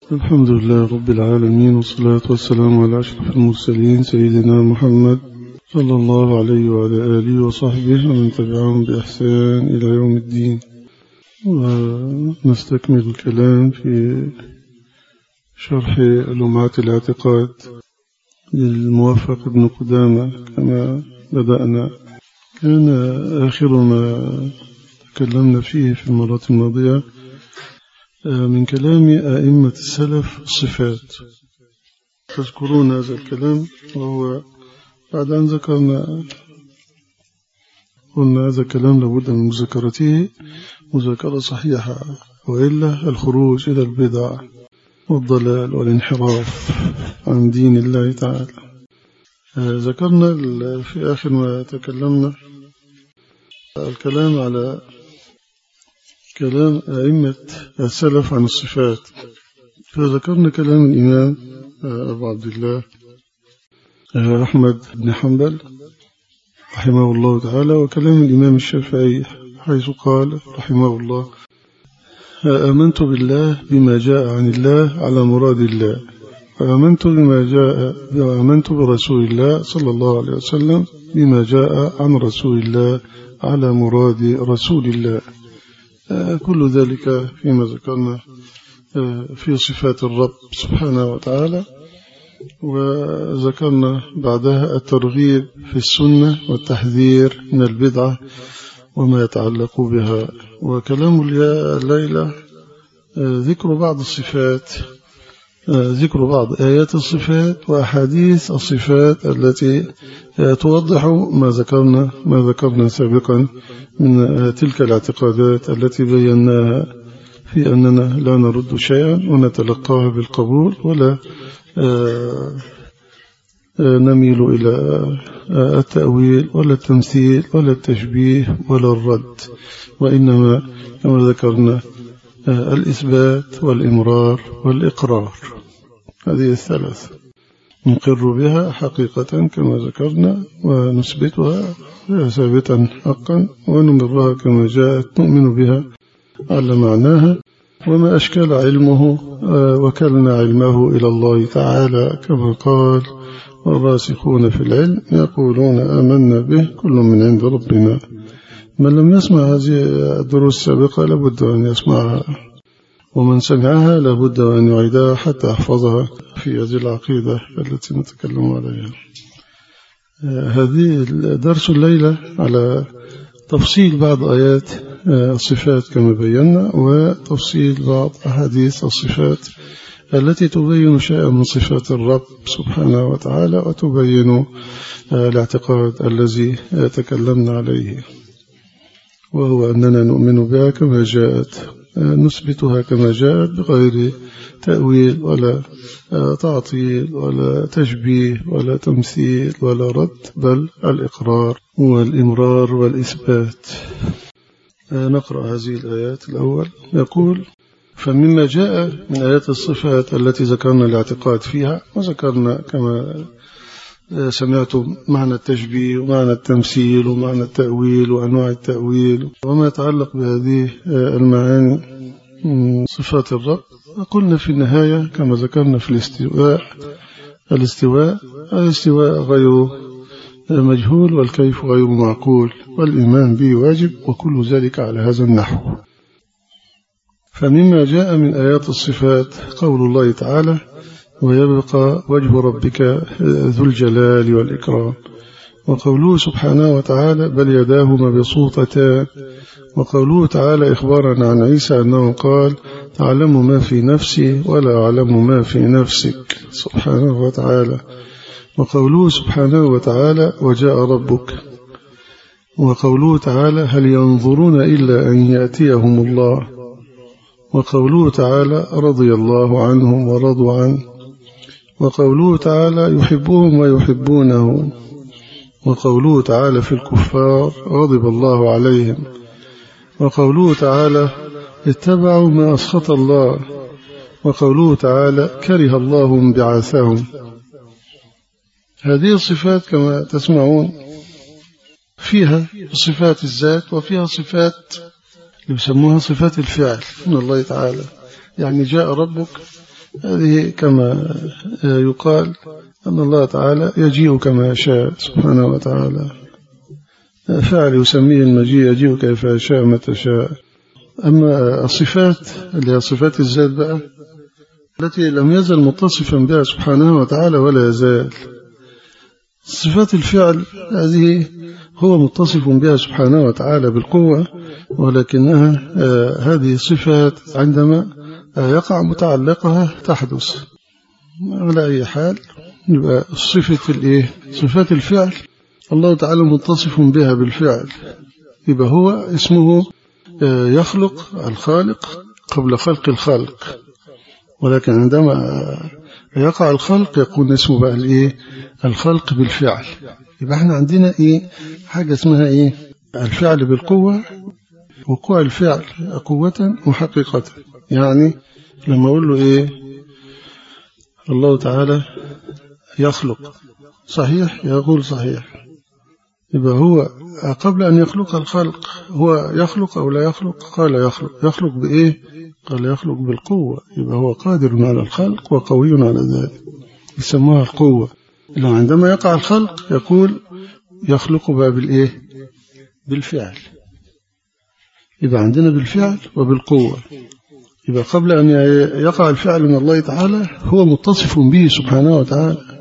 الحمد لله رب العالمين والصلاة والسلام على أشرف المرسلين سيدنا محمد صلى الله عليه وعلى آله وصحبه ومن تبعهم بإحسان إلى يوم الدين ونستكمل الكلام في شرح لمعات الاعتقاد للموفق ابن قدامة كما بدأنا كان آخر ما تكلمنا فيه في المرات الماضية من كلام أئمة السلف الصفات تذكرون هذا الكلام وهو بعد أن ذكرنا قلنا هذا الكلام لابد من مذاكرته مذاكرة صحيحة وإلا الخروج إلى البدع والضلال والانحراف عن دين الله تعالى ذكرنا في آخر ما تكلمنا الكلام على كلام أئمة السلف عن الصفات فذكرنا كلام الإمام أبو عبد الله أحمد بن حنبل رحمه الله تعالى وكلام الإمام الشافعي حيث قال رحمه الله آمنت بالله بما جاء عن الله على مراد الله وآمنت بما جاء وآمنت برسول الله صلى الله عليه وسلم بما جاء عن رسول الله على مراد رسول الله كل ذلك فيما ذكرنا في صفات الرب سبحانه وتعالى وذكرنا بعدها الترغيب في السنة والتحذير من البدعة وما يتعلق بها وكلام الليلة ذكر بعض الصفات ذكر بعض آيات الصفات وأحاديث الصفات التي توضح ما ذكرنا ما ذكرنا سابقا من تلك الاعتقادات التي بيناها في أننا لا نرد شيئا ونتلقاها بالقبول ولا نميل إلى التأويل ولا التمثيل ولا التشبيه ولا الرد وإنما كما ذكرنا الإثبات والإمرار والإقرار هذه الثلاث نقر بها حقيقة كما ذكرنا ونثبتها ثابتا حقا ونمرها كما جاءت نؤمن بها على معناها وما أشكال علمه وكلنا علمه إلى الله تعالى كما قال والراسخون في العلم يقولون آمنا به كل من عند ربنا من لم يسمع هذه الدروس السابقة لابد أن يسمعها ومن سمعها لابد أن يعيدها حتى يحفظها في هذه العقيدة التي نتكلم عليها هذه درس الليلة على تفصيل بعض آيات الصفات كما بينا وتفصيل بعض أحاديث الصفات التي تبين شيئا من صفات الرب سبحانه وتعالى وتبين الاعتقاد الذي تكلمنا عليه وهو أننا نؤمن بها كما جاءت نثبتها كما جاءت بغير تأويل ولا تعطيل ولا تشبيه ولا تمثيل ولا رد بل الإقرار والإمرار والإثبات نقرأ هذه الآيات الأول يقول فمما جاء من آيات الصفات التي ذكرنا الاعتقاد فيها وذكرنا كما سمعتم معنى التشبيه ومعنى التمثيل ومعنى التأويل وأنواع التأويل وما يتعلق بهذه المعاني من صفات الرب قلنا في النهاية كما ذكرنا في الاستواء الاستواء الاستواء غير مجهول والكيف غير معقول والإيمان به واجب وكل ذلك على هذا النحو فمما جاء من آيات الصفات قول الله تعالى ويبقى وجه ربك ذو الجلال والإكرام وقوله سبحانه وتعالى بل يداه مبسوطتان وقوله تعالى إخبارا عن عيسى أنه قال أعلم ما في نفسي ولا أعلم ما في نفسك سبحانه وتعالى وقوله سبحانه وتعالى وجاء ربك وقوله تعالى هل ينظرون إلا أن يأتيهم الله وقوله تعالى رضي الله عنهم ورضوا عنه وقوله تعالى يحبهم ويحبونه وقوله تعالى في الكفار غضب الله عليهم وقوله تعالى اتبعوا ما أسخط الله وقوله تعالى كره الله انبعاثهم هذه الصفات كما تسمعون فيها صفات الذات وفيها صفات اللي بيسموها صفات الفعل من الله تعالى يعني جاء ربك هذه كما يقال أن الله تعالى يجيء كما يشاء سبحانه وتعالى فعل يسميه المجيء يجيء كيف يشاء متى شاء أما الصفات اللي هي صفات الذات بقى التي لم يزل متصفا بها سبحانه وتعالى ولا يزال صفات الفعل هذه هو متصف بها سبحانه وتعالى بالقوة ولكنها هذه صفات عندما يقع متعلقها تحدث على أي حال يبقى صفة الإيه صفات الفعل الله تعالى متصف بها بالفعل يبقى هو اسمه يخلق الخالق قبل خلق الخلق ولكن عندما يقع الخلق يكون اسمه بقى الايه الخلق بالفعل يبقى احنا عندنا ايه حاجة اسمها ايه الفعل بالقوة وقوع الفعل قوة وحقيقة يعني لما اقول له ايه الله تعالى يخلق صحيح يقول صحيح يبقى هو قبل أن يخلق الخلق هو يخلق أو لا يخلق قال يخلق يخلق بإيه قال يخلق بالقوة يبقى هو قادر على الخلق وقوي على ذلك يسموها القوة لو عندما يقع الخلق يقول يخلق بقى بالإيه بالفعل يبقى عندنا بالفعل وبالقوة يبقى قبل أن يقع الفعل من الله تعالى هو متصف به سبحانه وتعالى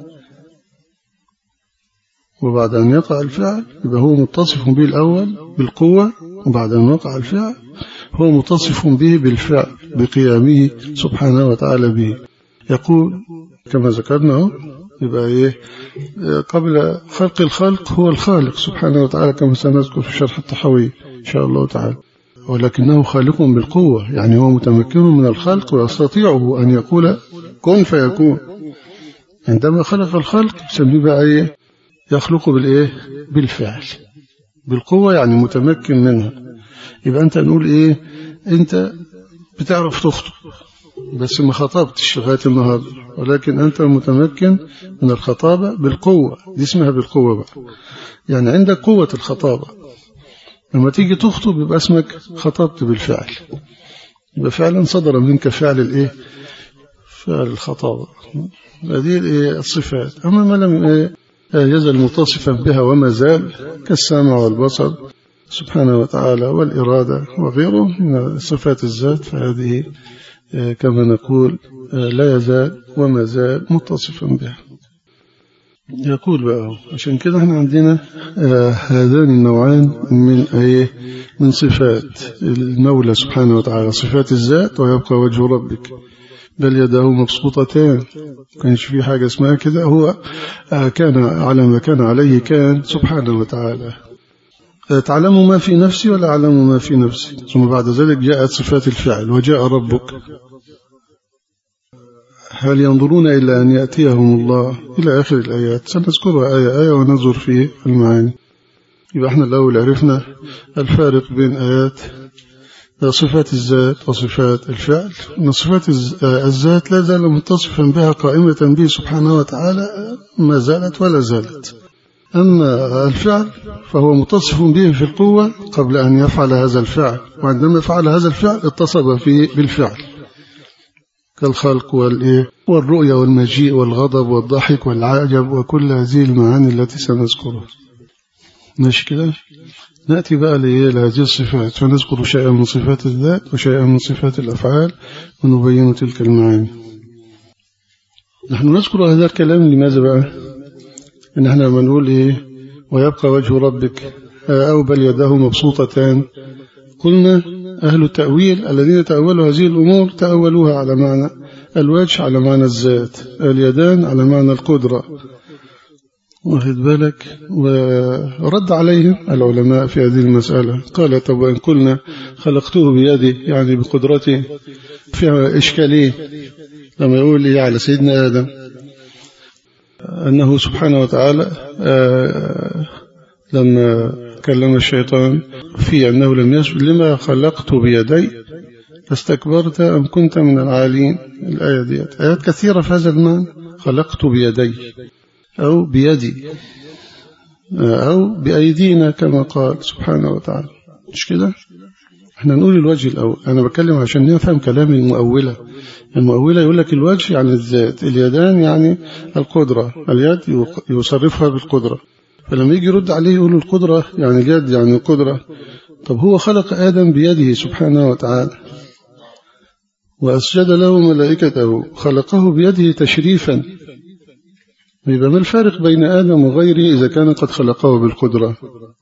وبعد أن يقع الفعل يبقى هو متصف به الأول بالقوة وبعد أن يقع الفعل هو متصف به بالفعل بقيامه سبحانه وتعالى به يقول كما ذكرنا يبقى إيه قبل خلق الخلق هو الخالق سبحانه وتعالى كما سنذكر في شرح التحوي إن شاء الله تعالى ولكنه خالق بالقوة يعني هو متمكن من الخلق ويستطيعه أن يقول كن فيكون عندما خلق الخلق يسميه بقى إيه يخلق بالإيه بالفعل بالقوة يعني متمكن منها يبقى أنت نقول إيه أنت بتعرف تخطب بس ما خطبتش لغاية النهاردة ولكن أنت متمكن من الخطابة بالقوة دي اسمها بالقوة بقى يعني عندك قوة الخطابة لما تيجي تخطب يبقى اسمك خطبت بالفعل يبقى فعلا صدر منك فعل الايه فعل الخطابة هذه الصفات أما ما لم يزل متصفا بها وما زال كالسمع والبصر سبحانه وتعالى والإرادة وغيره من صفات الذات فهذه كما نقول لا يزال وما زال متصفا بها يقول بقى عشان كده احنا عندنا هذان النوعان من ايه من صفات المولى سبحانه وتعالى صفات الذات ويبقى وجه ربك بل يداه مبسوطتان كانش في حاجة اسمها كده هو كان على ما كان عليه كان سبحانه وتعالى تعلم ما في نفسي ولا أعلم ما في نفسي ثم بعد ذلك جاءت صفات الفعل وجاء ربك هل ينظرون إلا أن يأتيهم الله إلى آخر الآيات سنذكرها آية آية وننظر في المعاني يبقى احنا الأول عرفنا الفارق بين آيات صفات الذات وصفات الفعل أن صفات الذات لا زال متصفا بها قائمة به سبحانه وتعالى ما زالت ولا زالت أما الفعل فهو متصف به في القوة قبل أن يفعل هذا الفعل وعندما فعل هذا الفعل اتصف فيه بالفعل كالخلق والإيه والرؤية والمجيء والغضب والضحك والعجب وكل هذه المعاني التي سنذكرها ماشي كده نأتي بقى لهذه الصفات فنذكر شيئا من صفات الذات وشيئا من صفات الأفعال ونبين تلك المعاني نحن نذكر هذا الكلام لماذا بقى إن احنا لما نقول إيه ويبقى وجه ربك أو بل يداه مبسوطتان قلنا أهل التأويل الذين تأولوا هذه الأمور تأولوها على معنى الوجه على معنى الذات اليدان على معنى القدرة واخد بالك ورد عليهم العلماء في هذه المسألة قال طب وإن قلنا خلقته بيدي يعني بقدرتي فيها إشكالية لما يقول لي على سيدنا آدم أنه سبحانه وتعالى لما كلم الشيطان في أنه لم يسجد لما خلقت بيدي استكبرت أم كنت من العالين الآية دي آيات كثيرة في هذا المعنى خلقت بيدي أو بيدي أو بأيدينا كما قال سبحانه وتعالى مش كده احنا نقول الوجه الأول أنا بتكلم عشان نفهم كلام المؤولة المؤولة يقول لك الوجه يعني الذات اليدان يعني القدرة اليد يصرفها بالقدرة فلما يجي يرد عليه يقول القدرة يعني اليد يعني القدرة طب هو خلق آدم بيده سبحانه وتعالى وأسجد له ملائكته خلقه بيده تشريفا يبقى ما الفارق بين آدم وغيره إذا كان قد خلقه بالقدرة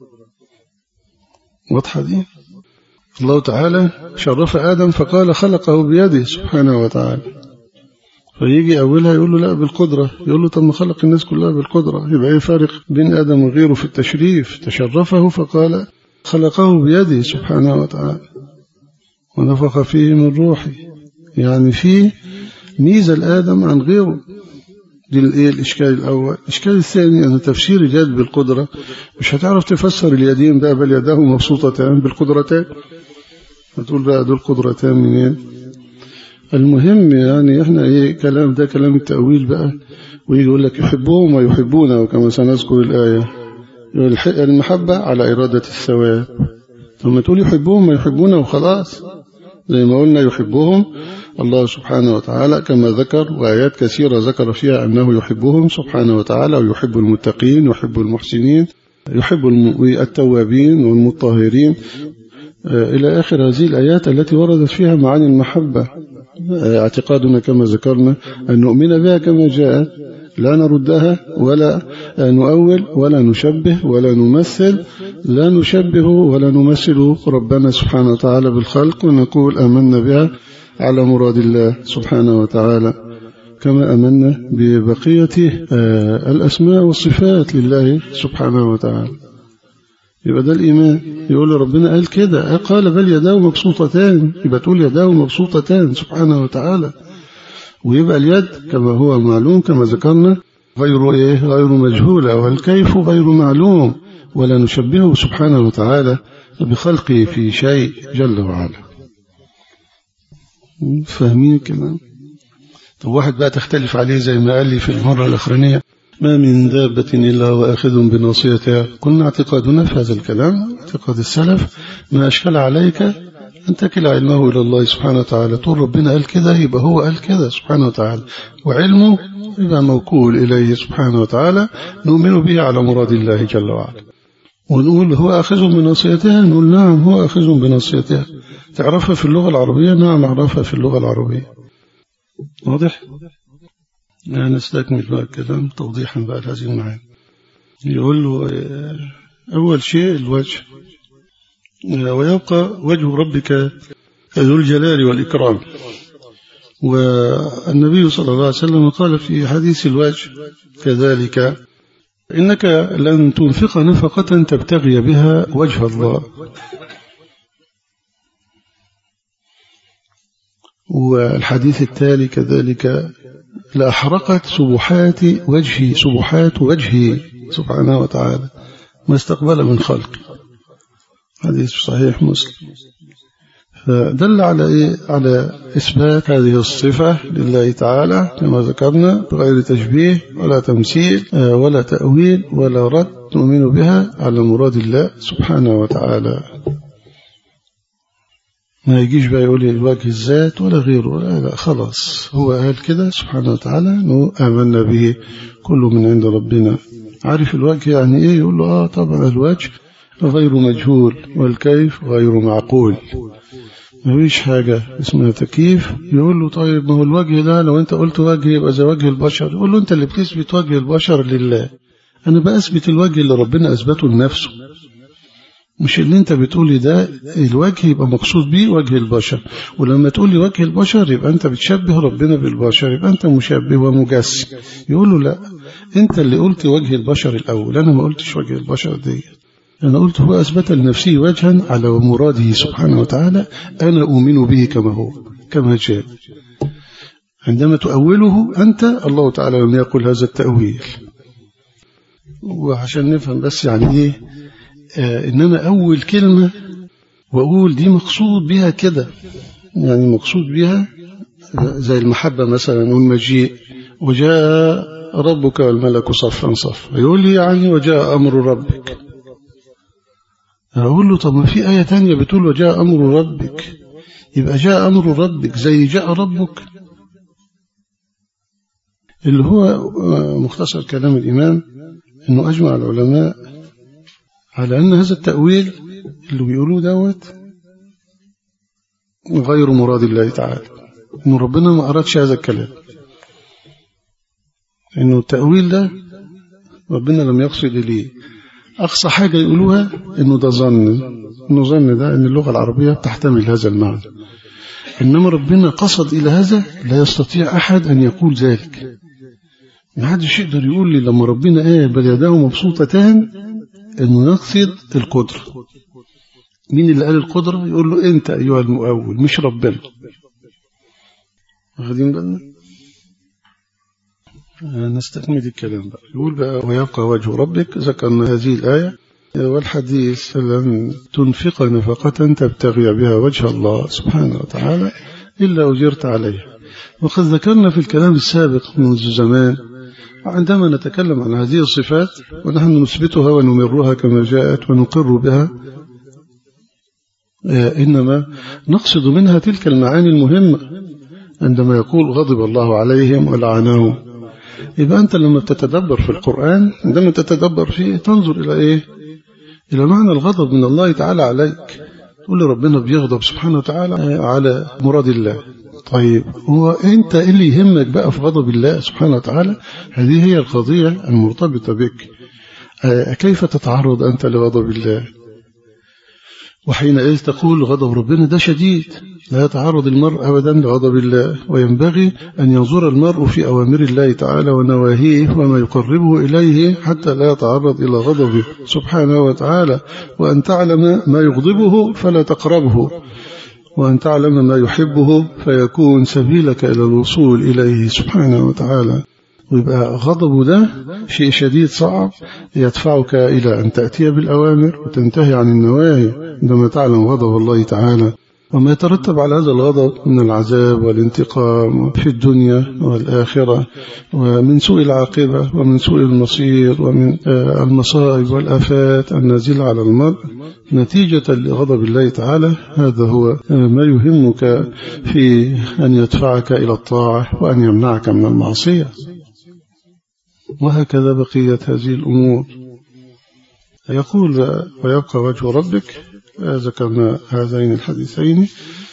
واضحة دي الله تعالى شرف آدم فقال خلقه بيده سبحانه وتعالى فيجي أولها يقول له لا بالقدرة يقول له طب ما خلق الناس كلها بالقدرة يبقى ايه فارق بين آدم وغيره في التشريف تشرفه فقال خلقه بيده سبحانه وتعالى ونفخ فيه من روحي يعني فيه ميزة الآدم عن غيره دي الايه الاشكال الاول الاشكال الثاني ان تفسير اليد بالقدره مش هتعرف تفسر اليدين بقى بل يداه مبسوطتان بالقدرتان هتقول بقى دول قدرتان منين المهم يعني احنا ايه كلام ده كلام التأويل بقى ويجي يقول لك يحبهم ويحبونه كما سنذكر الآية المحبة على إرادة الثواب ثم تقول يحبهم ويحبونه وخلاص زي ما قلنا يحبهم الله سبحانه وتعالى كما ذكر وآيات كثيرة ذكر فيها أنه يحبهم سبحانه وتعالى ويحب المتقين ويحب المحسنين يحب التوابين والمطهرين إلى آخر هذه الآيات التي وردت فيها معاني المحبة اعتقادنا كما ذكرنا أن نؤمن بها كما جاءت لا نردها ولا نؤول ولا نشبه ولا نمثل لا نشبه ولا نمثل ربنا سبحانه وتعالى بالخلق ونقول آمنا بها على مراد الله سبحانه وتعالى كما أمنا ببقية الأسماء والصفات لله سبحانه وتعالى يبقى ده الإيمان يقول ربنا قال كده قال بل يداه مبسوطتان يبقى تقول يداه مبسوطتان سبحانه وتعالى ويبقى اليد كما هو معلوم كما ذكرنا غير إيه غير مجهولة والكيف غير معلوم ولا نشبهه سبحانه وتعالى بخلقه في شيء جل وعلا فاهمين الكلام طب واحد بقى تختلف عليه زي ما قال لي في المرة الأخرانية ما من دابة إلا وآخذ بناصيتها قلنا اعتقادنا في هذا الكلام اعتقاد السلف ما أشكل عليك أن تكل علمه إلى الله سبحانه وتعالى طول ربنا قال كده يبقى هو قال كده سبحانه وتعالى وعلمه يبقى موكول إليه سبحانه وتعالى نؤمن به على مراد الله جل وعلا ونقول هو أخذ بناصيتها نقول نعم هو أخذ بناصيتها تعرفها في اللغة العربية نعم أعرفها في اللغة العربية واضح؟ نستكمل بقى الكلام توضيحا بقى لهذه المعاني يقول له أول شيء الوجه ويبقى وجه ربك ذو الجلال والإكرام والنبي صلى الله عليه وسلم قال في حديث الوجه كذلك إنك لن تنفق نفقة تبتغي بها وجه الله والحديث التالي كذلك لأحرقت سبحات وجهي سبحات وجهي سبحانه وتعالى ما استقبل من خلقي حديث صحيح مسلم فدل على إيه؟ على إثبات هذه الصفة لله تعالى كما ذكرنا بغير تشبيه ولا تمثيل ولا تأويل ولا رد نؤمن بها على مراد الله سبحانه وتعالى ما يجيش بقى يقول لي الوجه الذات ولا غيره لا, لا خلاص هو قال كده سبحانه وتعالى انه آمنا به كله من عند ربنا عارف الوجه يعني ايه يقول له اه طبعا الوجه غير مجهول والكيف غير معقول ما فيش حاجة اسمها تكييف يقول له طيب ما هو الوجه ده لو انت قلت وجه يبقى زي وجه البشر يقول له انت اللي بتثبت وجه البشر لله انا بأثبت الوجه اللي ربنا أثبته لنفسه مش اللي انت بتقولي ده الوجه يبقى مقصود بيه وجه البشر ولما تقولي وجه البشر يبقى انت بتشبه ربنا بالبشر يبقى انت مشبه ومجسم يقول له لا انت اللي قلت وجه البشر الاول انا ما قلتش وجه البشر دي أنا قلت هو أثبت لنفسه وجها على مراده سبحانه وتعالى أنا أؤمن به كما هو كما جاء عندما تؤوله أنت الله تعالى لم يقل هذا التأويل وعشان نفهم بس يعني إيه آه إنما أول كلمة وأقول دي مقصود بها كده يعني مقصود بها زي المحبة مثلا والمجيء وجاء ربك والملك صفا صفا يقول لي يعني وجاء أمر ربك أقول له طب ما في آية تانية بتقول وجاء أمر ربك يبقى جاء أمر ربك زي جاء ربك اللي هو مختصر كلام الإمام أنه أجمع العلماء على أن هذا التأويل اللي بيقولوه دوت غير مراد الله تعالى أنه ربنا ما أرادش هذا الكلام أنه التأويل ده ربنا لم يقصد إليه أقصى حاجة يقولوها أنه ده ظن أنه ظن ده أن اللغة العربية تحتمل هذا المعنى إنما ربنا قصد إلى هذا لا يستطيع أحد أن يقول ذلك ما حدش يقدر يقول لي لما ربنا قال بل يداه مبسوطتان انه يقصد القدرة مين اللي قال القدرة يقول له انت ايها المؤول مش ربنا واخدين بالنا نستكمل الكلام بقى يقول بقى ويبقى وجه ربك ذكرنا هذه الآية والحديث لن تنفق نفقة تبتغي بها وجه الله سبحانه وتعالى إلا أجرت عليها وقد ذكرنا في الكلام السابق منذ زمان عندما نتكلم عن هذه الصفات ونحن نثبتها ونمرها كما جاءت ونقر بها إنما نقصد منها تلك المعاني المهمة عندما يقول غضب الله عليهم ولعنهم يبقى أنت لما تتدبر في القرآن عندما تتدبر فيه تنظر إلى إيه إلى معنى الغضب من الله تعالى عليك تقول ربنا بيغضب سبحانه وتعالى على مراد الله طيب هو أنت اللي يهمك بقى في غضب الله سبحانه وتعالى هذه هي القضية المرتبطة بك كيف تتعرض أنت لغضب الله وحينئذ تقول غضب ربنا ده شديد لا يتعرض المرء أبدا لغضب الله وينبغي أن ينظر المرء في أوامر الله تعالى ونواهيه وما يقربه إليه حتى لا يتعرض إلى غضبه سبحانه وتعالى وأن تعلم ما يغضبه فلا تقربه وأن تعلم ما يحبه فيكون سبيلك إلى الوصول إليه سبحانه وتعالى ويبقى غضبه ده شيء شديد صعب يدفعك إلى أن تأتي بالأوامر وتنتهي عن النواهي عندما تعلم غضب الله تعالى وما يترتب على هذا الغضب من العذاب والانتقام في الدنيا والآخرة ومن سوء العاقبة ومن سوء المصير ومن المصائب والآفات النازلة على المرء نتيجة لغضب الله تعالى هذا هو ما يهمك في أن يدفعك إلى الطاعة وأن يمنعك من المعصية وهكذا بقية هذه الأمور يقول ويبقى وجه ربك ذكرنا هذين الحديثين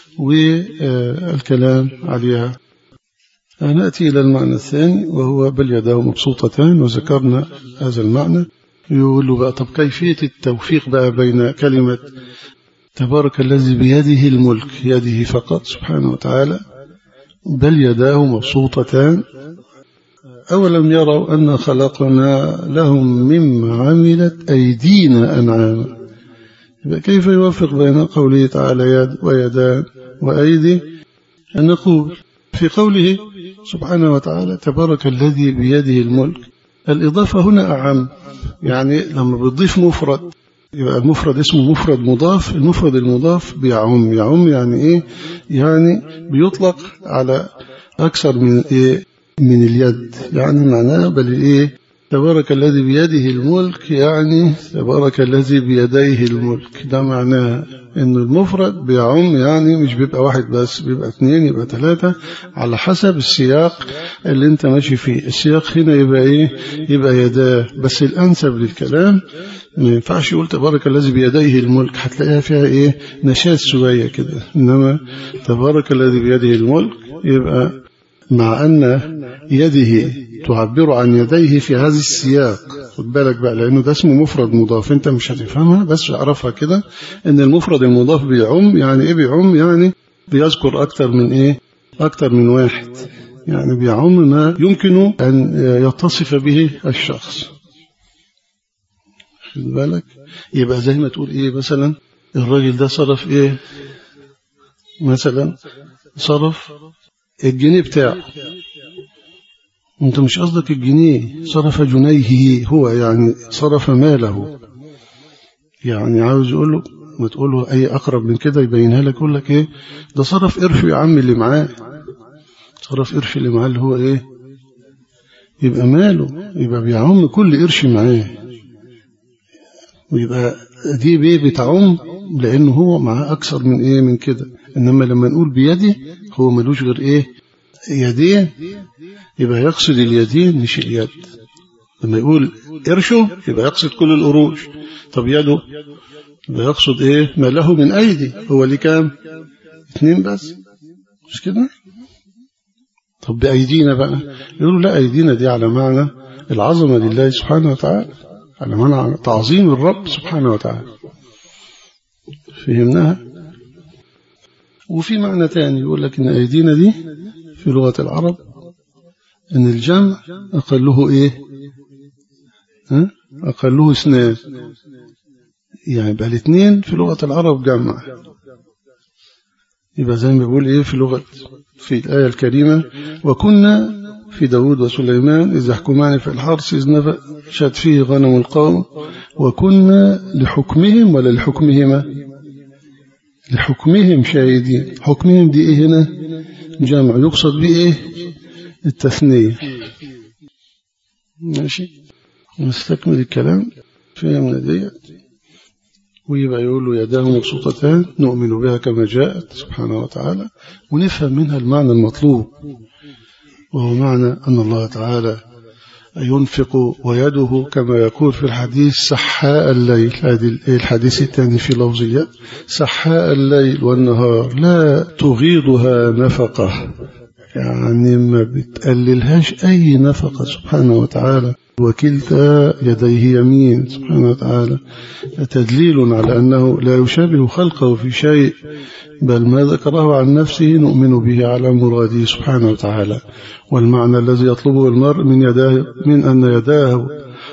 والكلام عليها نأتي إلى المعنى الثاني وهو بل يداه مبسوطتان وذكرنا هذا المعنى يقول له بقى طب كيفية التوفيق بقى بين كلمة تبارك الذي بيده الملك يده فقط سبحانه وتعالى بل يداه مبسوطتان أولم يروا أن خلقنا لهم مما عملت أيدينا أنعاما كيف يوفق بين قوله تعالى يد ويدان وأيدي أن نقول في قوله سبحانه وتعالى تبارك الذي بيده الملك الإضافة هنا أعم يعني لما بتضيف مفرد يبقى المفرد اسمه مفرد مضاف المفرد المضاف بيعم يعم يعني إيه يعني بيطلق على أكثر من إيه من اليد يعني معناه بل إيه تبارك الذي بيده الملك يعني تبارك الذي بيديه الملك ده معناه ان المفرد بيعم يعني مش بيبقى واحد بس بيبقى اثنين يبقى ثلاثة على حسب السياق اللي انت ماشي فيه السياق هنا يبقى ايه يبقى يداه بس الانسب للكلام ما ينفعش يقول تبارك الذي بيديه الملك هتلاقيها فيها ايه نشاز شوية كده انما تبارك الذي بيده الملك يبقى مع ان يده تعبر عن يديه في هذا السياق خد بالك بقى لأنه ده اسمه مفرد مضاف أنت مش هتفهمها بس اعرفها كده أن المفرد المضاف بيعم يعني إيه بيعم يعني بيذكر أكتر من إيه أكتر من واحد يعني بيعم ما يمكن أن يتصف به الشخص خد بالك يبقى زي ما تقول إيه مثلا الراجل ده صرف إيه مثلا صرف الجنيه بتاعه انت مش قصدك الجنيه صرف جنيه هو يعني صرف ماله يعني عاوز يقول له ما تقول له اي اقرب من كده يبينها لك يقول لك ايه ده صرف قرش يا عم اللي معاه صرف قرش اللي معاه اللي هو ايه يبقى ماله يبقى بيعم كل قرش معاه ويبقى دي بيه بتعم لأنه هو معاه أكثر من إيه من كده إنما لما نقول بيدي هو ملوش غير إيه يدين يبقى يقصد اليدين مش اليد لما يقول قرشه يبقى يقصد كل القروش طب يده يبقى يقصد إيه ما له من أيدي هو ليه كام اثنين بس مش كده طب بأيدينا بقى يقولوا لا أيدينا دي على معنى العظمة لله سبحانه وتعالى على معنى تعظيم الرب سبحانه وتعالى فهمناها وفي معنى تاني يقول لك إن أيدينا دي في لغة العرب إن الجمع أقله إيه ها؟ أقله اثنان يعني يبقى الاثنين في لغة العرب جمع يبقى زي ما بيقول إيه في لغة في الآية الكريمة وكنا في داود وسليمان إذ يحكمان في الحرس إذ نفشت فيه غنم القوم وكنا لحكمهم ولا لحكمهما لحكمهم شاهدين حكمهم دي إيه هنا جمع يقصد به إيه التثنية ماشي نستكمل الكلام فهمنا ديت ويبقى يقول له يداه مبسوطتان نؤمن بها كما جاءت سبحانه وتعالى ونفهم منها المعنى المطلوب وهو معنى أن الله تعالى ينفق ويده كما يقول في الحديث سحاء الليل هذه الحديث الثاني في لفظية سحاء الليل والنهار لا تغيضها نفقة يعني ما بتقللهاش أي نفقة سبحانه وتعالى وكلتا يديه يمين سبحانه وتعالى تدليل على أنه لا يشابه خلقه في شيء بل ما ذكره عن نفسه نؤمن به على مراده سبحانه وتعالى والمعنى الذي يطلبه المرء من يداه من أن يداه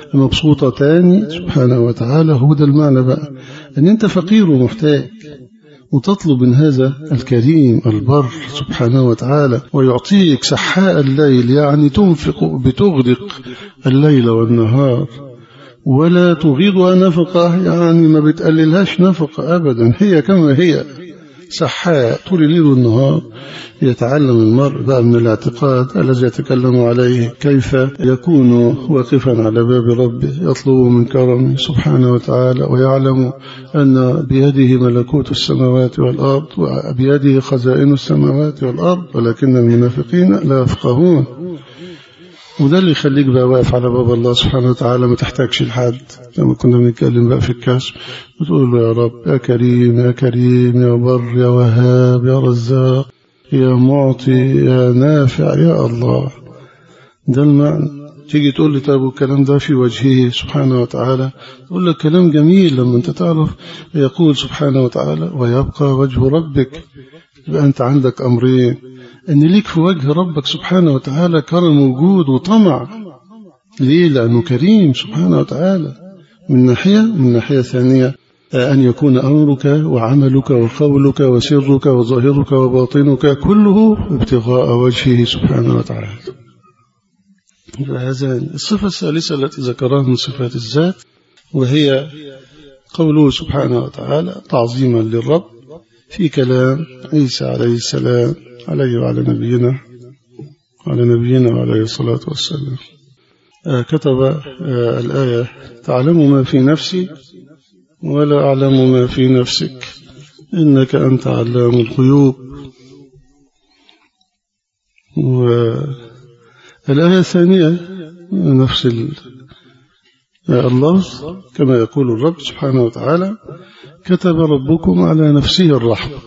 مبسوطتان سبحانه وتعالى هو ده المعنى بقى أن أنت فقير ومحتاج وتطلب من هذا الكريم البر سبحانه وتعالى ويعطيك سحاء الليل يعني تنفق بتغرق الليل والنهار ولا تغيضها نفقة يعني ما بتقللهاش نفقة أبدا هي كما هي سحاء طول الليل والنهار يتعلم المرء بقى من الاعتقاد الذي يتكلم عليه كيف يكون واقفا على باب ربه يطلب من كرمه سبحانه وتعالى ويعلم أن بيده ملكوت السماوات والأرض وبيده خزائن السماوات والأرض ولكن المنافقين لا يفقهون وده اللي يخليك بقى واقف على باب الله سبحانه وتعالى ما تحتاجش لحد لما كنا بنتكلم بقى في الكشف بتقول له يا رب يا كريم يا كريم يا بر يا وهاب يا رزاق يا معطي يا نافع يا الله ده المعنى تيجي تقول لي طيب الكلام ده في وجهه سبحانه وتعالى تقول لك كلام جميل لما انت تعرف يقول سبحانه وتعالى ويبقى وجه ربك يبقى انت عندك امرين ان ليك في وجه ربك سبحانه وتعالى كرم وجود وطمع ليه لأنه كريم سبحانه وتعالى من ناحية من ناحية ثانية أن يكون أمرك وعملك وقولك وسرك وظاهرك وباطنك كله ابتغاء وجهه سبحانه وتعالى هذا الصفة الثالثة التي ذكرها من صفات الذات وهي قوله سبحانه وتعالى تعظيما للرب في كلام عيسى عليه السلام عليه وعلى نبينا وعلى نبينا وعليه الصلاة والسلام آه كتب آه الآية تعلم ما في نفسي ولا أعلم ما في نفسك إنك أنت علام الغيوب والآية الثانية نفس اللفظ كما يقول الرب سبحانه وتعالى كتب ربكم على نفسه الرحمة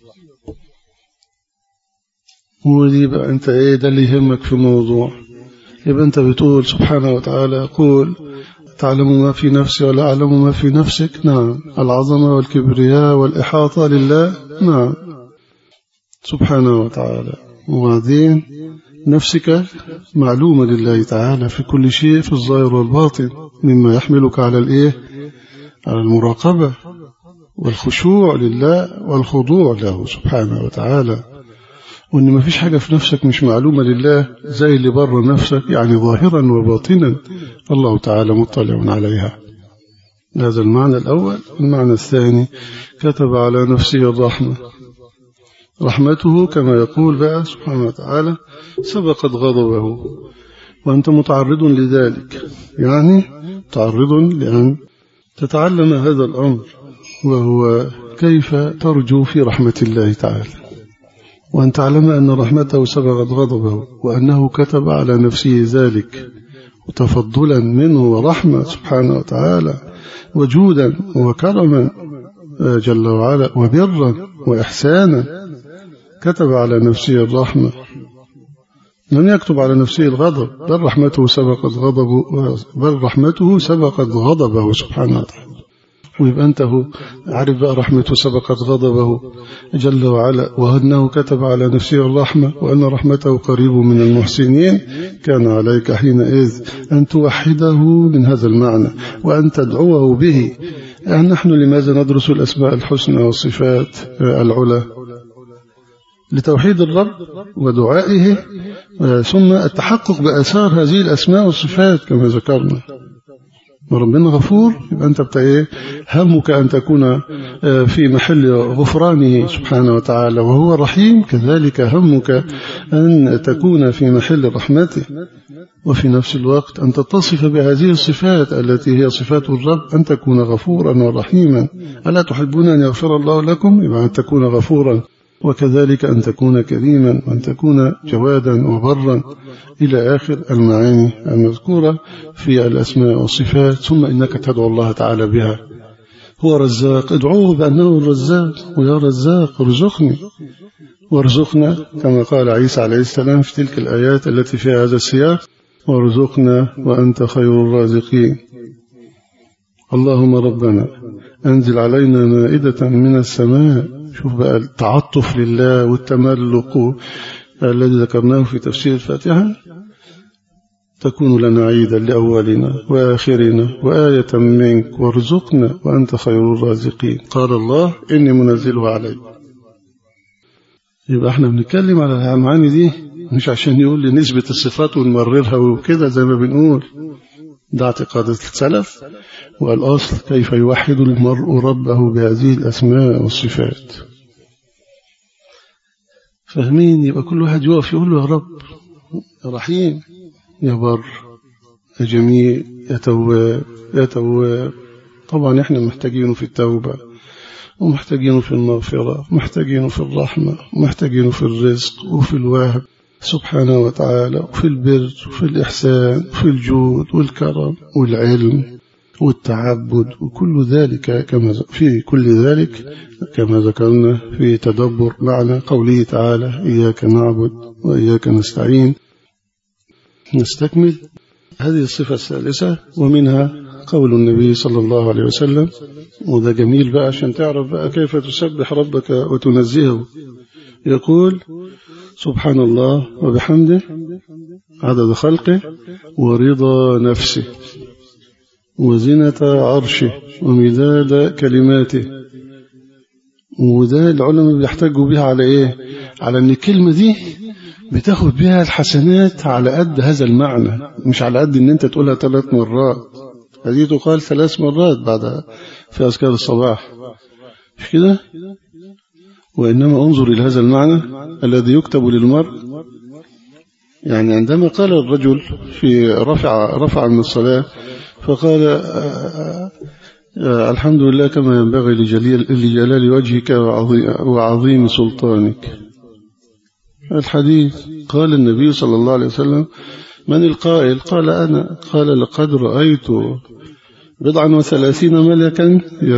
ودي بقى انت ايه ده اللي يهمك في الموضوع يبقى انت بتقول سبحانه وتعالى يقول تعلم ما في نفسي ولا أعلم ما في نفسك نعم العظمة والكبرياء والإحاطة لله نعم سبحانه وتعالى وبعدين نفسك معلومة لله تعالى في كل شيء في الظاهر والباطن مما يحملك على الإيه على المراقبة والخشوع لله والخضوع له سبحانه وتعالى وإن ما فيش حاجة في نفسك مش معلومة لله زي اللي بره نفسك يعني ظاهرا وباطنا الله تعالى مطلع عليها هذا المعنى الأول المعنى الثاني كتب على نفسه الرحمة رحمته كما يقول بقى سبحانه وتعالى سبقت غضبه وأنت متعرض لذلك يعني متعرض لأن تتعلم هذا الأمر وهو كيف ترجو في رحمة الله تعالى وأن تعلم أن رحمته سبقت غضبه وأنه كتب على نفسه ذلك وتفضلا منه ورحمة سبحانه وتعالى وجودا وكرما جل وعلا وبرا وإحسانا كتب على نفسه الرحمة لم يكتب على نفسه الغضب بل رحمته سبقت غضبه بل رحمته سبقت غضبه سبحانه وتعالى ويبقى أنت عارف بقى رحمته سبقت غضبه جل وعلا وأنه كتب على نفسه الرحمة وأن رحمته قريب من المحسنين كان عليك حينئذ أن توحده من هذا المعنى وأن تدعوه به يعني نحن لماذا ندرس الأسماء الحسنى والصفات العلى لتوحيد الرب ودعائه ثم التحقق بأثار هذه الأسماء والصفات كما ذكرنا وربنا غفور يبقى أنت بتايه همك أن تكون في محل غفرانه سبحانه وتعالى وهو رحيم كذلك همك أن تكون في محل رحمته وفي نفس الوقت أن تتصف بهذه الصفات التي هي صفات الرب أن تكون غفورا ورحيما ألا تحبون أن يغفر الله لكم يبقى أن تكون غفورا وكذلك أن تكون كريما وأن تكون جوادا وبرا إلى آخر المعاني المذكورة في الأسماء والصفات ثم إنك تدعو الله تعالى بها هو رزاق ادعوه بأنه الرزاق ويا رزاق ارزقني وارزقنا كما قال عيسى عليه السلام في تلك الآيات التي فيها هذا السياق وارزقنا وأنت خير الرازقين اللهم ربنا أنزل علينا مائدة من السماء شوف بقى التعطف لله والتملق الذي ذكرناه في تفسير الفاتحة تكون لنا عيدا لأولنا وآخرنا وآية منك وارزقنا وأنت خير الرازقين قال الله إني منزلها عليك يبقى احنا بنتكلم على المعاني دي مش عشان يقول لي نسبة الصفات ونمررها وكده زي ما بنقول ده اعتقاد السلف والأصل كيف يوحد المرء ربه بهذه الأسماء والصفات فاهمين يبقى كل واحد يقف يقول له يا رب يا رحيم يا بر يا جميل يا تواب يا تواب طبعا احنا محتاجينه في التوبة ومحتاجينه في المغفرة محتاجينه في الرحمة محتاجينه في الرزق وفي الوهب سبحانه وتعالى وفي البر وفي الإحسان وفي الجود والكرم والعلم والتعبد وكل ذلك كما في كل ذلك كما ذكرنا في تدبر معنى قوله تعالى إياك نعبد وإياك نستعين نستكمل هذه الصفة الثالثة ومنها قول النبي صلى الله عليه وسلم وده جميل بقى عشان تعرف بقى كيف تسبح ربك وتنزهه يقول سبحان الله وبحمده عدد خلقه ورضا نفسه وزنة عرشه ومداد كلماته وده العلماء بيحتاجوا بها على ايه على ان الكلمة دي بتاخد بها الحسنات على قد هذا المعنى مش على قد ان انت تقولها ثلاث مرات هذه تقال ثلاث مرات بعد في أذكار الصباح مش كده وإنما انظر إلى هذا المعنى الذي يكتب للمرء يعني عندما قال الرجل في رفع رفع من الصلاة فقال الحمد لله كما ينبغي لجلال وجهك وعظيم سلطانك الحديث قال النبي صلى الله عليه وسلم من القائل قال أنا قال لقد رأيت بضعا وثلاثين ملكا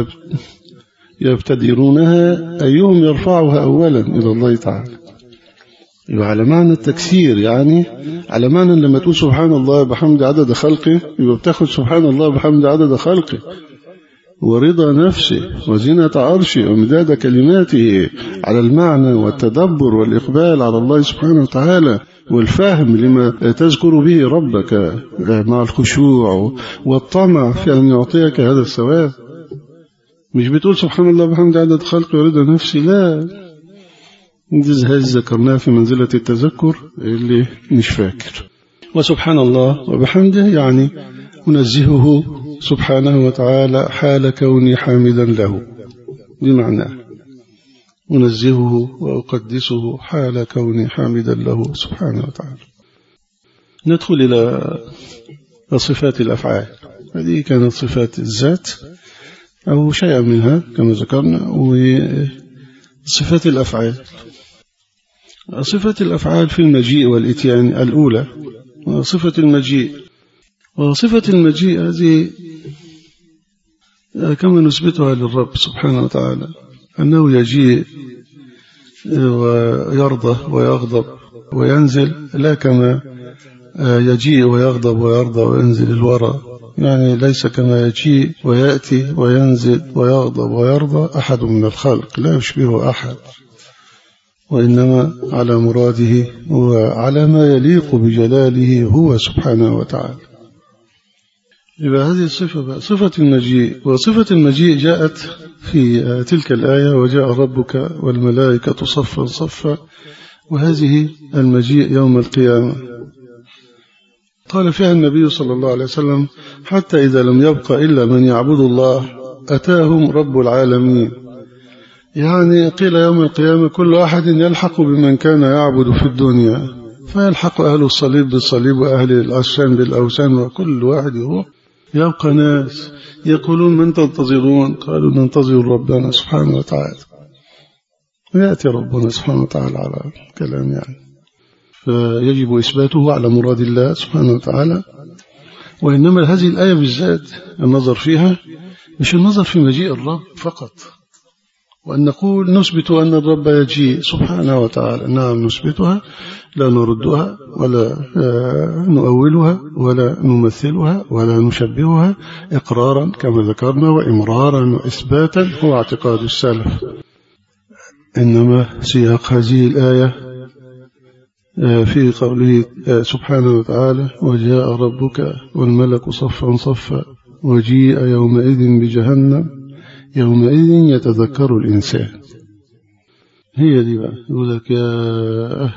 يبتدرونها أيهم يرفعها أولا إلى الله تعالى يبقى على معنى التكسير يعني على معنى لما تقول سبحان الله بحمد عدد خلقه يبقى بتاخد سبحان الله بحمد عدد خلقه ورضا نفسه وزنة عرشه ومداد كلماته على المعنى والتدبر والإقبال على الله سبحانه وتعالى والفهم لما تذكر به ربك مع الخشوع والطمع في أن يعطيك هذا الثواب مش بتقول سبحان الله بحمد عدد خلقه ورضا نفسي لا هذه ذكرناها في منزلة التذكر اللي مش فاكر وسبحان الله وبحمده يعني أنزهه سبحانه وتعالى حال كوني حامدا له بمعنى أنزهه وأقدسه حال كوني حامدا له سبحانه وتعالى ندخل إلى صفات الأفعال هذه كانت صفات الذات أو شيئا منها كما ذكرنا وصفات الأفعال صفة الأفعال في المجيء والإتيان الأولى صفة المجيء وصفة المجيء هذه كما نثبتها للرب سبحانه وتعالى أنه يجيء ويرضى ويغضب وينزل لا كما يجيء ويغضب ويرضى وينزل الورى يعني ليس كما يجيء ويأتي وينزل ويغضب ويرضى أحد من الخلق لا يشبه أحد وإنما على مراده وعلى ما يليق بجلاله هو سبحانه وتعالى يبقى هذه الصفة بقى صفة المجيء وصفة المجيء جاءت في تلك الآية وجاء ربك والملائكة صفا صفا وهذه المجيء يوم القيامة قال فيها النبي صلى الله عليه وسلم حتى إذا لم يبق إلا من يعبد الله أتاهم رب العالمين يعني قيل يوم القيامة كل أحد يلحق بمن كان يعبد في الدنيا فيلحق أهل الصليب بالصليب وأهل الأوثان بالأوثان وكل واحد يروح يبقى ناس يقولون من تنتظرون قالوا ننتظر ربنا سبحانه وتعالى ويأتي ربنا سبحانه وتعالى على كلام يعني فيجب إثباته على مراد الله سبحانه وتعالى وإنما هذه الآية بالذات النظر فيها مش النظر في مجيء الرب فقط وأن نقول نثبت أن الرب يجيء سبحانه وتعالى نعم نثبتها لا نردها ولا نؤولها ولا نمثلها ولا نشبهها إقرارا كما ذكرنا وإمرارا وإثباتا هو اعتقاد السلف إنما سياق هذه الآية في قوله سبحانه وتعالى وجاء ربك والملك صفا صفا وجيء يومئذ بجهنم يومئذ يتذكر الإنسان هي دي بقى يقول لك يا أه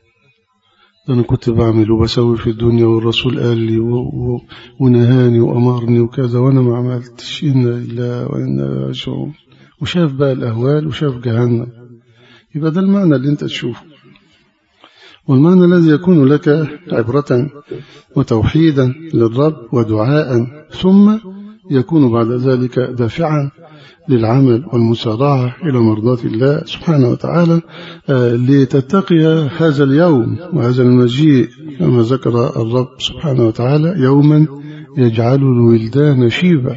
أنا كنت بعمل وبسوي في الدنيا والرسول قال لي ونهاني وأمرني وكذا وأنا ما عملتش إنا إلا وإنا راجعون وشاف بقى الأهوال وشاف جهنم يبقى ده المعنى اللي أنت تشوفه والمعنى الذي يكون لك عبرة وتوحيدا للرب ودعاء ثم يكون بعد ذلك دافعا للعمل والمسارعة إلى مرضاة الله سبحانه وتعالى لتتقي هذا اليوم وهذا المجيء كما ذكر الرب سبحانه وتعالى يوما يجعل الولدان شيبا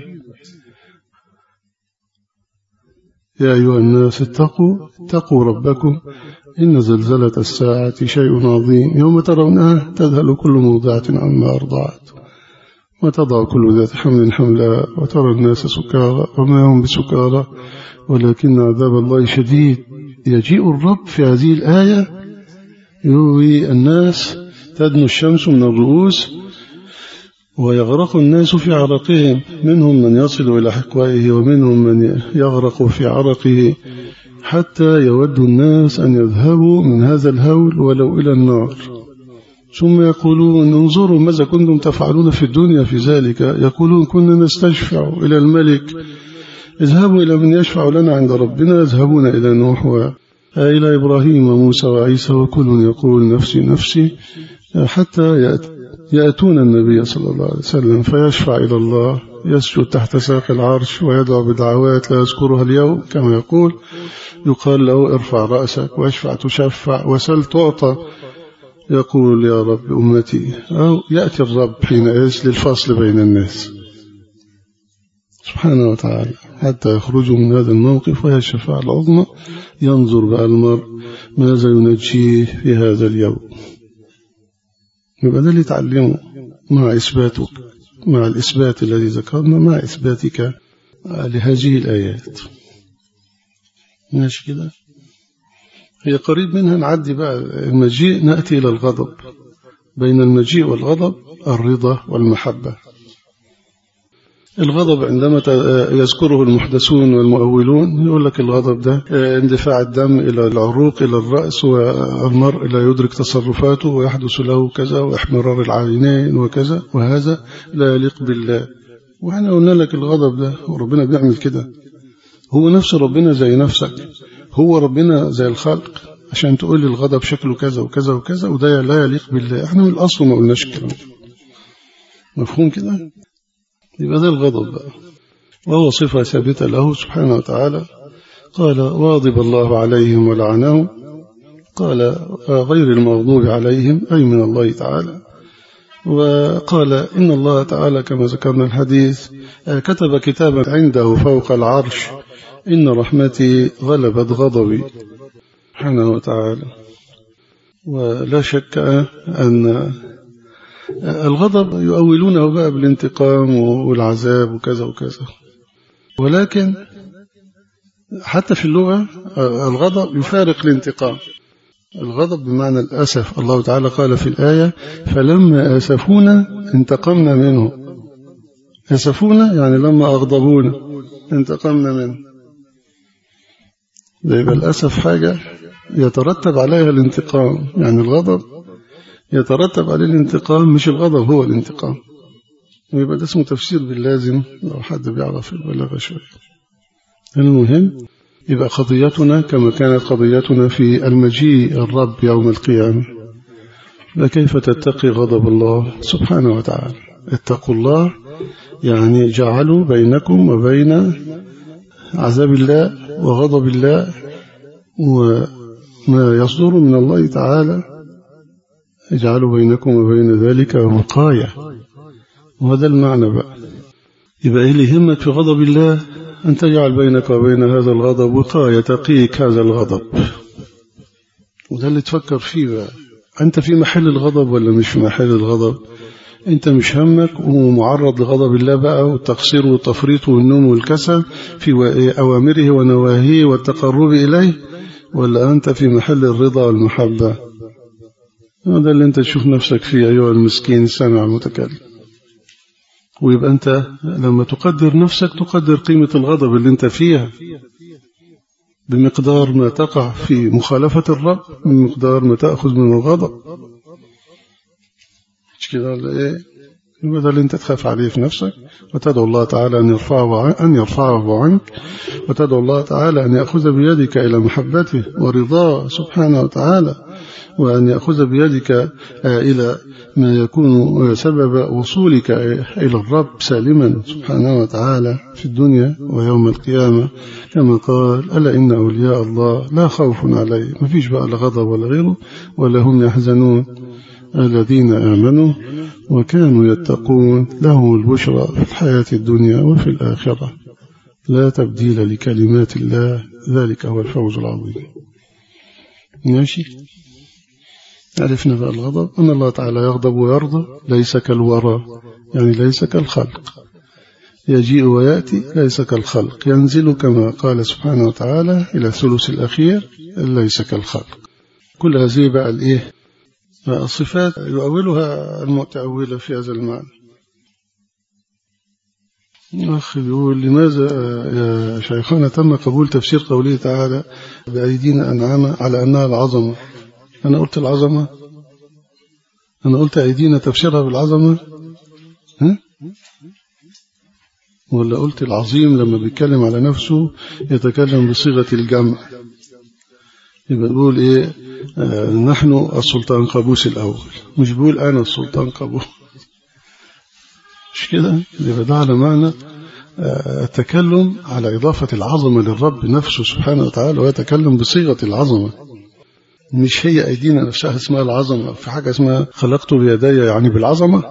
يا أيها الناس اتقوا اتقوا ربكم إن زلزلة الساعة شيء عظيم يوم ترونها تذهل كل موضعة عما أرضعت وتضع كل ذات حمل حملها وترى الناس سكارى وما هم بسكارى ولكن عذاب الله شديد يجيء الرب في هذه الآية يروي الناس تدنو الشمس من الرؤوس ويغرق الناس في عرقهم منهم من يصل إلى حكوائه ومنهم من يغرق في عرقه حتى يود الناس أن يذهبوا من هذا الهول ولو إلى النار ثم يقولون انظروا ماذا كنتم تفعلون في الدنيا في ذلك يقولون كنا نستشفع إلى الملك اذهبوا إلى من يشفع لنا عند ربنا يذهبون إلى نوح وإلى إبراهيم وموسى وعيسى وكل يقول نفسي نفسي حتى يأتون النبي صلى الله عليه وسلم فيشفع إلى الله يسجد تحت ساق العرش ويدعو بدعوات لا يذكرها اليوم كما يقول يقال له ارفع رأسك واشفع تشفع وسل تعطى يقول يا رب أمتي أو يأتي الرب حينئذ للفصل بين الناس سبحانه وتعالى حتى يخرجوا من هذا الموقف وهي الشفاعة العظمى ينظر بقى المرء ماذا ينجيه في هذا اليوم يبقى ده اللي تعلمه مع إثباتك مع الإثبات الذي ذكرنا مع إثباتك لهذه الآيات ماشي كده هي قريب منها نعدي بقى المجيء نأتي إلى الغضب بين المجيء والغضب الرضا والمحبة الغضب عندما يذكره المحدثون والمؤولون يقول لك الغضب ده اندفاع الدم إلى العروق إلى الرأس والمرء لا يدرك تصرفاته ويحدث له كذا واحمرار العينين وكذا وهذا لا يليق بالله واحنا قلنا لك الغضب ده وربنا بيعمل كده هو نفس ربنا زي نفسك هو ربنا زي الخلق عشان تقول لي الغضب شكله كذا وكذا وكذا وده لا يليق بالله احنا من الأصل ما قلناش الكلام مفهوم كده يبقى ده الغضب بقى وهو صفة ثابتة له سبحانه وتعالى قال واضب الله عليهم ولعنهم قال غير المغضوب عليهم أي من الله تعالى وقال إن الله تعالى كما ذكرنا الحديث كتب كتابا عنده فوق العرش إن رحمتي غلبت غضبي سبحانه وتعالى ولا شك أن الغضب يؤولونه بقى بالانتقام والعذاب وكذا وكذا ولكن حتى في اللغة الغضب يفارق الانتقام الغضب بمعنى الأسف الله تعالى قال في الآية فلما أسفونا انتقمنا منه أسفونا يعني لما أغضبونا انتقمنا منه يبقى الأسف حاجة يترتب عليها الانتقام يعني الغضب يترتب عليه الانتقام مش الغضب هو الانتقام ويبقى ده اسمه تفسير باللازم لو حد بيعرف البلاغة شوية المهم يبقى قضيتنا كما كانت قضيتنا في المجيء الرب يوم القيامة فكيف تتقي غضب الله سبحانه وتعالى اتقوا الله يعني جعلوا بينكم وبين عذاب الله وغضب الله وما يصدر من الله تعالى اجعلوا بينكم وبين ذلك وقاية وهذا المعنى بقى يبقى إيه اللي يهمك في غضب الله أن تجعل بينك وبين هذا الغضب وقاية تقيك هذا الغضب وده اللي تفكر فيه بقى أنت في محل الغضب ولا مش في محل الغضب أنت مش همك ومعرض لغضب الله بقى والتقصير والتفريط والنوم والكسل في أوامره ونواهيه والتقرب إليه ولا أنت في محل الرضا والمحبة هذا اللي أنت تشوف نفسك فيه أيها المسكين السامع المتكلم ويبقى أنت لما تقدر نفسك تقدر قيمة الغضب اللي أنت فيها بمقدار ما تقع في مخالفة الرب بمقدار ما تأخذ من الغضب مش كده ولا إيه يبقى ده اللي أنت تخاف عليه في نفسك وتدعو الله تعالى أن يرفعه أن يرفعه عنك وتدعو الله تعالى أن يأخذ بيدك إلى محبته ورضاه سبحانه وتعالى وأن يأخذ بيدك إلى ما يكون سبب وصولك إلى الرب سالما سبحانه وتعالى في الدنيا ويوم القيامة كما قال ألا إن أولياء الله لا خوف عليهم ما فيش بقى لا غضب ولا غيره ولا هم يحزنون الذين آمنوا وكانوا يتقون لهم البشرى في الحياة الدنيا وفي الآخرة لا تبديل لكلمات الله ذلك هو الفوز العظيم ماشي عرفنا بقى الغضب أن الله تعالى يغضب ويرضى ليس كالورى يعني ليس كالخلق يجيء ويأتي ليس كالخلق ينزل كما قال سبحانه وتعالى إلى الثلث الأخير ليس كالخلق كل هذه بقى الإيه الصفات يؤولها المتأولة في هذا المعنى أخ يقول لماذا يا شيخنا تم قبول تفسير قوله تعالى بأيدينا أنعام على أنها العظمة أنا قلت العظمة أنا قلت أيدينا تفسيرها بالعظمة ها؟ ولا قلت العظيم لما بيتكلم على نفسه يتكلم بصيغة الجمع يبقى بيقول إيه آه نحن السلطان قابوس الأول مش بيقول أنا السلطان قابوس مش كده يبقى ده على معنى آه التكلم على إضافة العظمة للرب نفسه سبحانه وتعالى ويتكلم بصيغة العظمة مش هي أيدينا نفسها اسمها العظمة في حاجة اسمها خلقت بيدي يعني بالعظمة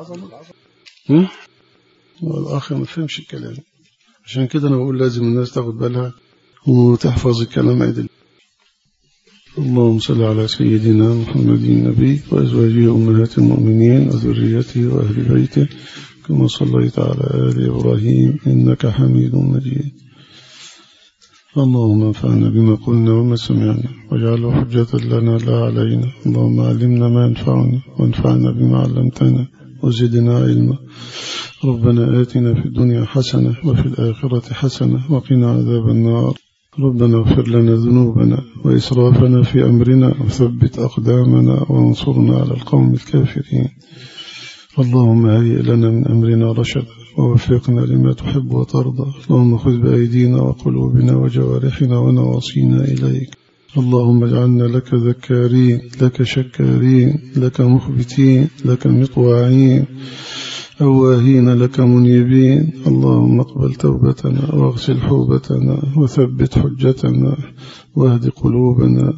والآخر ما فهمش الكلام عشان كده أنا بقول لازم الناس تاخد بالها وتحفظ الكلام عدل اللهم صل على سيدنا محمد النبي وأزواجه أمهات المؤمنين وذريته وأهل بيته كما صليت على آل إبراهيم إنك حميد مجيد اللهم انفعنا بما قلنا وما سمعنا واجعله حجة لنا لا علينا اللهم علمنا ما ينفعنا وانفعنا بما علمتنا وزدنا علما ربنا آتنا في الدنيا حسنة وفي الآخرة حسنة وقنا عذاب النار ربنا اغفر لنا ذنوبنا وإسرافنا في أمرنا وثبت أقدامنا وانصرنا على القوم الكافرين اللهم هيئ لنا من أمرنا رشدا ووفقنا لما تحب وترضى اللهم خذ بأيدينا وقلوبنا وجوارحنا ونواصينا إليك اللهم اجعلنا لك ذكارين لك شكارين لك مخبتين لك مطواعين أواهين لك منيبين اللهم اقبل توبتنا واغسل حوبتنا وثبت حجتنا واهد قلوبنا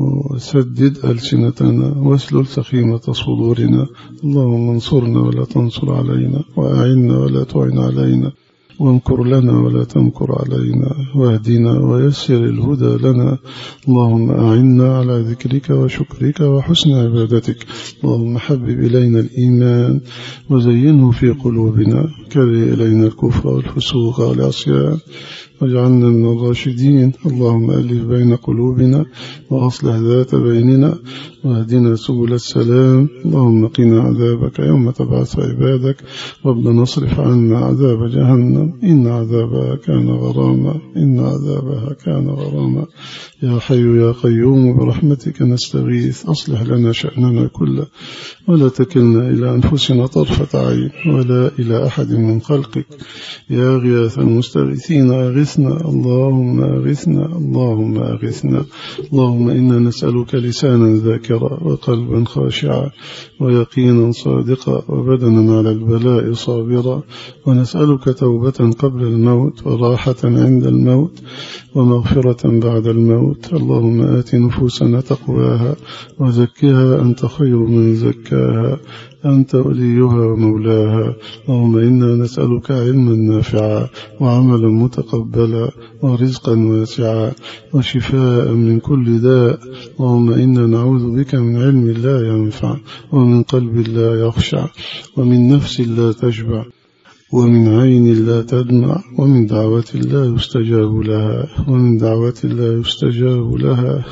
وسدد ألسنتنا واسلل سخيمة صدورنا اللهم انصرنا ولا تنصر علينا وأعنا ولا تعن علينا وامكر لنا ولا تمكر علينا واهدنا ويسر الهدى لنا اللهم أعنا على ذكرك وشكرك وحسن عبادتك اللهم حبب إلينا الإيمان وزينه في قلوبنا كره إلينا الكفر والفسوق والعصيان واجعلنا من الراشدين اللهم ألف بين قلوبنا وأصلح ذات بيننا واهدنا سبل السلام اللهم قنا عذابك يوم تبعث عبادك ربنا اصرف عنا عذاب جهنم إن عذابها كان غراما إن عذابها كان غراما يا حي يا قيوم برحمتك نستغيث أصلح لنا شأننا كله ولا تكلنا إلى أنفسنا طرفة عين ولا إلى أحد من خلقك يا غياث المستغيثين أغثنا اللهم أغثنا اللهم أغثنا اللهم إنا نسألك لسانا ذاكرا وقلبا خاشعا ويقينا صادقا وبدنا على البلاء صابرا ونسألك توبة قبل الموت وراحة عند الموت ومغفرة بعد الموت اللهم آت نفوسنا تقواها وزكها أنت خير من زكاها أنت وليها ومولاها اللهم إنا نسألك علما نافعا وعملا متقبلا ورزقا واسعا وشفاء من كل داء اللهم إنا نعوذ بك من علم لا ينفع ومن قلب لا يخشع ومن نفس لا تشبع ومن عين لا تدمع ومن دعوة لا يستجاب لها ومن دعوة لا يستجاب لها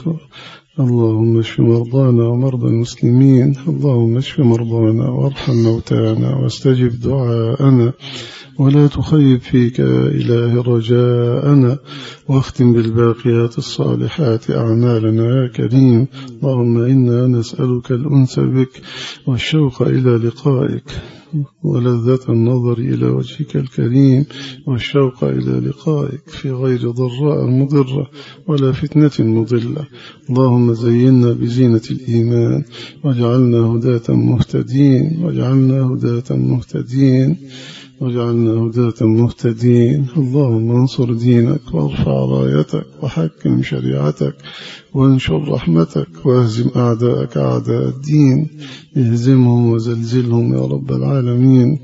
اللهم اشف مرضانا ومرضى المسلمين اللهم اشف مرضانا وارحم موتانا واستجب دعاءنا ولا تخيب فيك يا إله رجاءنا واختم بالباقيات الصالحات أعمالنا يا كريم اللهم إنا نسألك الأنس بك والشوق إلى لقائك ولذة النظر إلى وجهك الكريم والشوق إلى لقائك في غير ضراء مضرة ولا فتنة مضلة اللهم زينا بزينة الإيمان واجعلنا هداة مهتدين واجعلنا هداة مهتدين واجعلنا هداة مهتدين اللهم انصر دينك وارفع رايتك وحكم شريعتك وانشر رحمتك واهزم أعداءك أعداء الدين اهزمهم وزلزلهم يا رب العالمين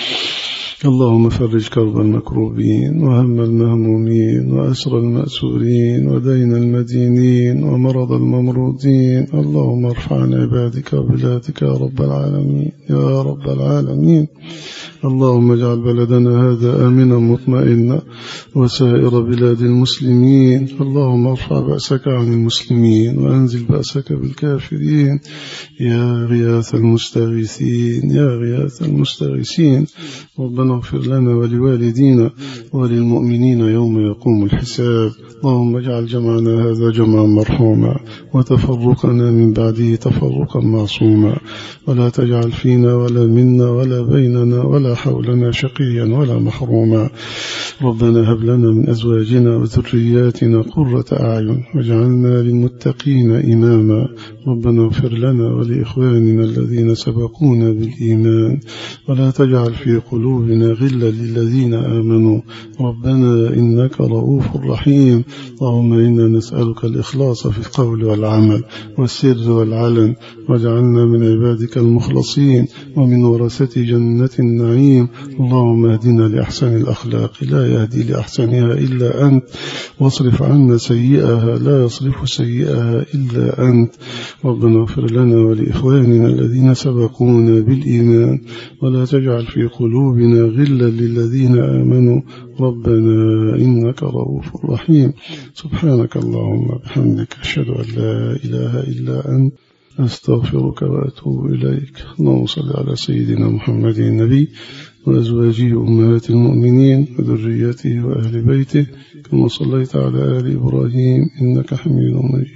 اللهم فرج كرب المكروبين وهم المهمومين وأسر المأسورين ودين المدينين ومرض الممرودين اللهم ارفع عن عبادك وبلادك يا رب العالمين يا رب العالمين اللهم اجعل بلدنا هذا آمنا مطمئنا وسائر بلاد المسلمين اللهم ارفع بأسك عن المسلمين وأنزل بأسك بالكافرين يا غياث المستغيثين يا غياث المستغيثين ربنا اغفر لنا ولوالدينا وللمؤمنين يوم يقوم الحساب اللهم اجعل جمعنا هذا جمعا مرحوما وتفرقنا من بعده تفرقا معصوما ولا تجعل فينا ولا منا ولا بيننا ولا حولنا شقيا ولا محروما ربنا هب لنا من أزواجنا وذرياتنا قرة أعين واجعلنا للمتقين إماما ربنا اغفر لنا ولإخواننا الذين سبقونا بالإيمان ولا تجعل في قلوبنا غلا للذين آمنوا ربنا إنك رؤوف رحيم اللهم إنا نسألك الإخلاص في القول والعمل والسر والعلن واجعلنا من عبادك المخلصين ومن ورثة جنة النعيم اللهم اهدنا لأحسن الأخلاق لا يهدي لأحسنها إلا أنت واصرف عنا سيئها لا يصرف سيئها إلا أنت ربنا اغفر لنا ولإخواننا الذين سبقونا بالإيمان ولا تجعل في قلوبنا غلا للذين آمنوا ربنا إنك رؤوف رحيم سبحانك اللهم بحمدك أشهد أن لا إله إلا أنت أستغفرك وأتوب إليك اللهم صل على سيدنا محمد النبي وأزواجه أمهات المؤمنين وذريته وأهل بيته كما صليت على آل إبراهيم إنك حميد مجيد